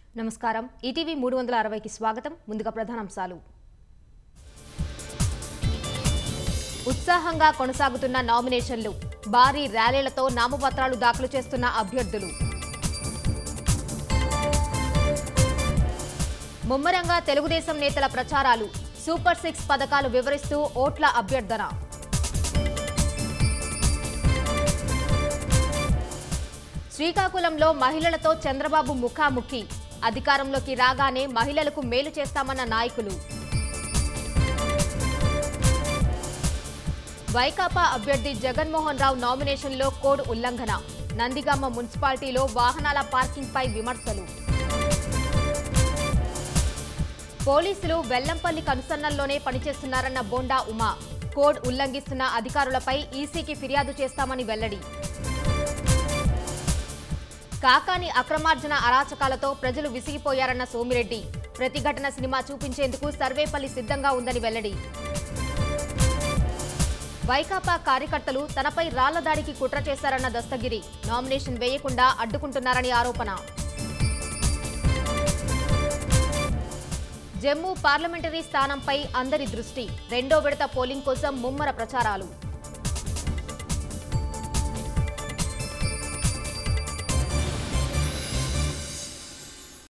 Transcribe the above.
నమస్కారం ఈటీవీ మూడు వందల అరవైకి స్వాగతం ముందుగా ప్రధానాంశాలు ఉత్సాహంగా కొనసాగుతున్న నామినేషన్లు భారీ ర్యాలీలతో నామపత్రాలు దాఖలు చేస్తున్న అభ్యర్థులు ముమ్మరంగా తెలుగుదేశం నేతల ప్రచారాలు సూపర్ సిక్స్ పథకాలు వివరిస్తూ ఓట్ల అభ్యర్థన శ్రీకాకుళంలో మహిళలతో చంద్రబాబు ముఖాముఖి అధికారంలోకి రాగానే మహిళలకు మేలు చేస్తామన్న నాయకులు వైకాపా అభ్యర్థి జగన్మోహన్ రావు నామినేషన్లో కోడ్ ఉల్లంఘన నందిగామ మున్సిపాలిటీలో వాహనాల పార్కింగ్పై విమర్శలు పోలీసులు వెల్లంపల్లి కనుసన్నల్లోనే పనిచేస్తున్నారన్న బోండా ఉమా కోడ్ ఉల్లంఘిస్తున్న అధికారులపై ఈసీకి ఫిర్యాదు చేస్తామని వెల్లడి కాకాని అక్రమార్జన అరాచకాలతో ప్రజలు విసిగిపోయారన్న సోమిరెడ్డి ప్రతిఘటన సినిమా చూపించేందుకు సర్వేపల్లి సిద్ధంగా ఉందని వెల్లడి వైకాపా కార్యకర్తలు తనపై రాళ్ల దాడికి కుట్ర చేశారన్న దస్తగిరి నామినేషన్ వేయకుండా అడ్డుకుంటున్నారని ఆరోపణ జమ్మూ పార్లమెంటరీ స్థానంపై అందరి దృష్టి రెండో విడత పోలింగ్ కోసం ముమ్మర ప్రచారాలు